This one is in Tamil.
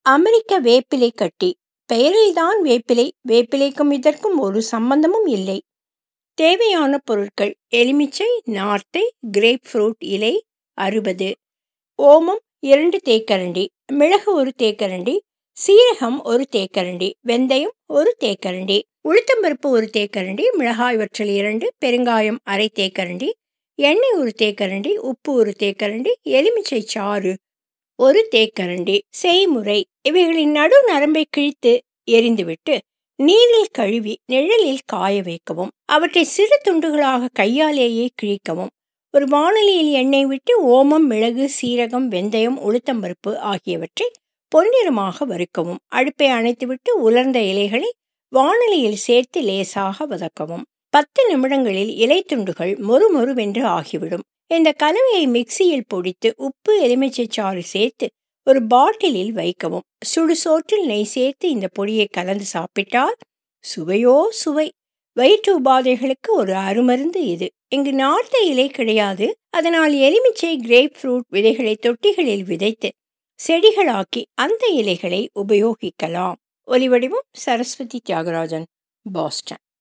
அமெரிக்க வேப்பிலை கட்டி பெயரில்தான் வேப்பிலை வேப்பிலைக்கும் இதற்கும் ஒரு சம்பந்தமும் இல்லை தேவையான பொருட்கள் எலுமிச்சை நார்த்தை கிரேப் ஃப்ரூட் இலை அறுபது ஓமம் இரண்டு தேக்கரண்டி மிளகு ஒரு தேக்கரண்டி சீரகம் ஒரு தேக்கரண்டி வெந்தயம் ஒரு தேக்கரண்டி உளுத்தம்பருப்பு ஒரு தேக்கரண்டி மிளகாய் வற்றல் இரண்டு பெருங்காயம் அரை தேக்கரண்டி எண்ணெய் ஒரு தேக்கரண்டி உப்பு ஒரு தேக்கரண்டி எலுமிச்சை சாறு ஒரு தேக்கரண்டி செய்முறை இவைகளின் நடு நரம்பை கிழித்து எரிந்துவிட்டு நீரில் கழுவி நிழலில் காய வைக்கவும் அவற்றை சிறு துண்டுகளாக கையாலேயே கிழிக்கவும் ஒரு வானலியில் எண்ணெய் விட்டு ஓமம் மிளகு சீரகம் வெந்தயம் உளுத்தம்பருப்பு ஆகியவற்றை பொன்னிறமாக வறுக்கவும் அடுப்பை அணைத்துவிட்டு உலர்ந்த இலைகளை வானலியில் சேர்த்து லேசாக வதக்கவும் பத்து நிமிடங்களில் இலை துண்டுகள் மொறுமொறுவென்று ஆகிவிடும் இந்த கலவையை மிக்சியில் பொடித்து உப்பு எலுமிச்சை சாறு சேர்த்து ஒரு பாட்டிலில் வைக்கவும் சுடுசோற்றில் நெய் சேர்த்து இந்த பொடியை கலந்து சாப்பிட்டால் சுவையோ சுவை வயிற்று உபாதைகளுக்கு ஒரு அருமருந்து இது இங்கு நார்த்த இலை கிடையாது அதனால் எலுமிச்சை கிரேப் ஃப்ரூட் விதைகளை தொட்டிகளில் விதைத்து செடிகளாக்கி அந்த இலைகளை உபயோகிக்கலாம் ஒலிவடிவம் சரஸ்வதி தியாகராஜன் பாஸ்டன்